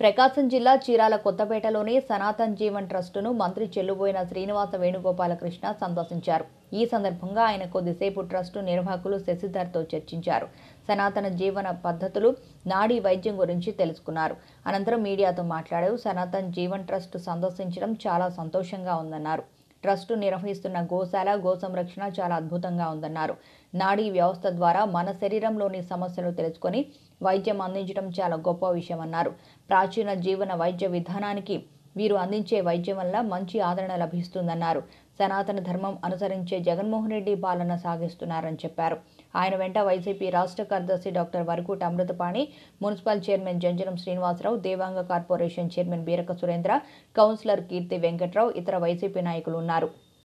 ప్రకాశం జిల్లా చీరాల కొత్తపేటలోని సనాతన్ జీవన్ ట్రస్టును మంత్రి చెల్లుబోయిన శ్రీనివాస వేణుగోపాలకృష్ణ సందర్శించారు ఈ సందర్భంగా ఆయన కొద్దిసేపు ట్రస్టు నిర్వాహకులు శశిధర్తో చర్చించారు సనాతన జీవన పద్ధతులు నాడీ వైద్యం గురించి తెలుసుకున్నారు అనంతరం మీడియాతో మాట్లాడారు సనాతన్ జీవన్ ట్రస్ట్ సందర్శించడం చాలా సంతోషంగా ఉందన్నారు ట్రస్టు నిర్వహిస్తున్న గోశాల గో సంరక్షణ చాలా అద్భుతంగా ఉందన్నారు నాడీ వ్యవస్థ ద్వారా మన శరీరంలోని సమస్యలు తెలుసుకొని వైద్యం అందించడం చాలా గొప్ప విషయమన్నారు ప్రాచీన జీవన వైద్య విధానానికి వీరు అందించే వైద్యం వల్ల మంచి ఆదరణ లభిస్తుందన్నారు సనాతన ధర్మం అనుసరించే జగన్మోహన్ రెడ్డి పాలన సాగిస్తున్నారని చెప్పారు ఆయన వెంట వైసీపీ రాష్ట్ర కార్యదర్శి doctor Varakuta Amruthapani municipal chairman Janjanam Srinivasarao Devanga corporation chairman Beeraka Surendra councillor Keerthi Venkatrao ఇతర వైసీపీ నాయకులు ఉన్నారు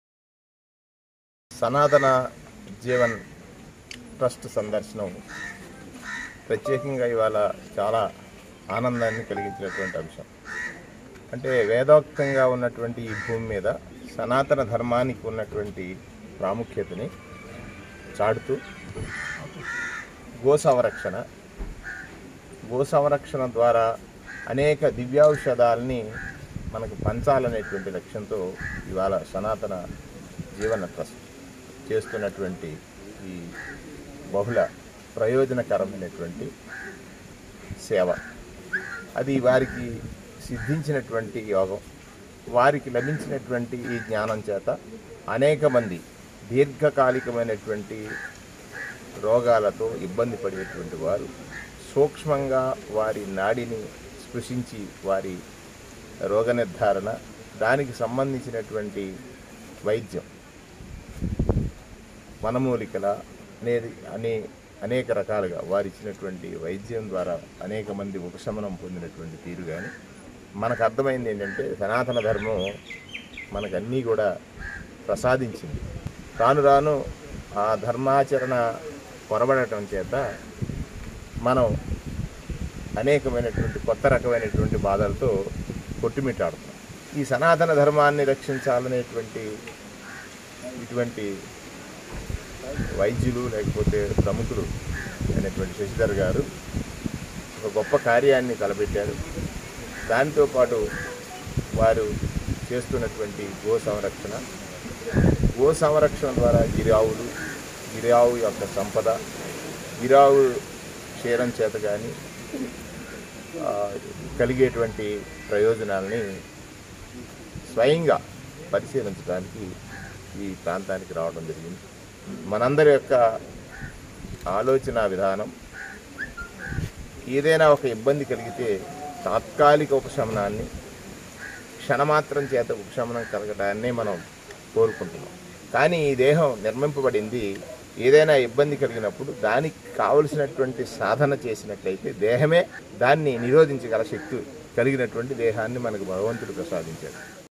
సనాతన జీవన్ ట్రస్ట్ సందర్శనం ప్రత్యేకంగా ఇవాళ చాలా ఆనందాన్ని కలిగించినటువంటి అంశం అంటే వేదోక్తంగా ఉన్నటువంటి ఈ భూమి మీద సనాతన ధర్మానికి ఉన్నటువంటి ప్రాముఖ్యతని చాటుతూ గో సంరక్షణ గో సంరక్షణ ద్వారా అనేక దివ్యౌషధాలని మనకు పంచాలనేటువంటి లక్ష్యంతో ఇవాళ సనాతన జీవన ట్రస్ట్ చేస్తున్నటువంటి ఈ బహుళ ప్రయోజనకరమైనటువంటి సేవ అది వారికి సిద్ధించినటువంటి యోగం వారికి లభించినటువంటి ఈ జ్ఞానం చేత అనేక మంది దీర్ఘకాలికమైనటువంటి రోగాలతో ఇబ్బంది పడేటువంటి వారు సూక్ష్మంగా వారి నాడిని స్పృశించి వారి రోగ నిర్ధారణ దానికి సంబంధించినటువంటి వైద్యం వనమూలికల అనేది అనే అనేక రకాలుగా వారు ఇచ్చినటువంటి వైద్యం ద్వారా అనేక మంది ఉపశమనం పొందినటువంటి తీరు కానీ మనకు అర్థమైంది ఏంటంటే సనాతన ధర్మం మనకు అన్నీ కూడా ప్రసాదించింది రాను రాను ఆ ధర్మాచరణ పొరబడటం చేత మనం అనేకమైనటువంటి కొత్త రకమైనటువంటి బాధలతో కొట్టుమిట్టాడుతున్నాం ఈ సనాతన ధర్మాన్ని రక్షించాలనేటువంటి ఇటువంటి వైద్యులు లేకపోతే ప్రముఖులు అయినటువంటి శశిధర్ గారు ఒక గొప్ప కార్యాన్ని తలపెట్టారు దానితో పాటు వారు చేస్తున్నటువంటి గో సంరక్షణ గో సంరక్షణ ద్వారా గిరావులు గిరావు యొక్క సంపద గిరావు క్షీరం చేత కానీ కలిగేటువంటి ప్రయోజనాలని స్వయంగా పరిశీలించడానికి ఈ ప్రాంతానికి రావడం జరిగింది మనందరి యొక్క ఆలోచన విధానం ఏదైనా ఒక ఇబ్బంది కలిగితే తాత్కాలిక ఉపశమనాన్ని క్షణమాత్రం చేత ఉపశమనం కలగడాన్నే మనం కోరుకుంటున్నాం కానీ ఈ దేహం నిర్మింపబడింది ఏదైనా ఇబ్బంది కలిగినప్పుడు దానికి కావలసినటువంటి సాధన చేసినట్లయితే దేహమే దాన్ని నిరోధించగల శక్తి కలిగినటువంటి దేహాన్ని మనకు భగవంతుడు ప్రసాదించాడు